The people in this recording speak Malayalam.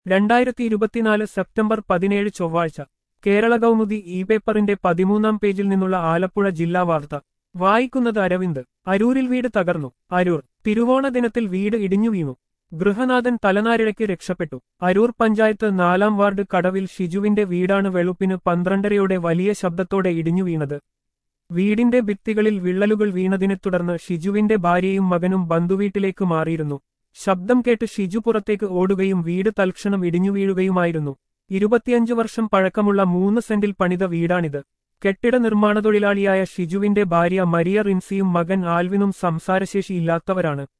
രണ്ടായിരത്തി ഇരുപത്തിനാല് സെപ്റ്റംബർ പതിനേഴ് ചൊവ്വാഴ്ച കേരള കൗമുദി ഇ പേപ്പറിന്റെ പതിമൂന്നാം പേജിൽ നിന്നുള്ള ആലപ്പുഴ ജില്ലാ വാർത്ത വായിക്കുന്നത് അരവിന്ദ് അരൂരിൽ വീട് തകർന്നു അരൂർ തിരുവോണ ദിനത്തിൽ വീട് ഇടിഞ്ഞു വീണു ഗൃഹനാഥൻ തലനാരിഴയ്ക്ക് രക്ഷപ്പെട്ടു അരൂർ പഞ്ചായത്ത് നാലാം വാർഡ് കടവിൽ ഷിജുവിന്റെ വീടാണ് വെളുപ്പിന് പന്ത്രണ്ടരയോടെ വലിയ ശബ്ദത്തോടെ ഇടിഞ്ഞു വീണത് വീടിന്റെ ഭിത്തികളിൽ വിള്ളലുകൾ വീണതിനെ തുടർന്ന് ഷിജുവിന്റെ ഭാര്യയും മകനും ബന്ധുവീട്ടിലേക്ക് മാറിയിരുന്നു ശബ്ദം കേട്ട് ഷിജു പുറത്തേക്ക് ഓടുകയും വീട് തൽക്ഷണം ഇടിഞ്ഞു വീഴുകയുമായിരുന്നു ഇരുപത്തിയഞ്ചു വർഷം പഴക്കമുള്ള മൂന്ന് സെന്റിൽ പണിത വീടാണിത് കെട്ടിട നിർമ്മാണ തൊഴിലാളിയായ ഷിജുവിന്റെ ഭാര്യ മരിയ റിൻസിയും മകൻ ആൽവിനും സംസാരശേഷിയില്ലാത്തവരാണ്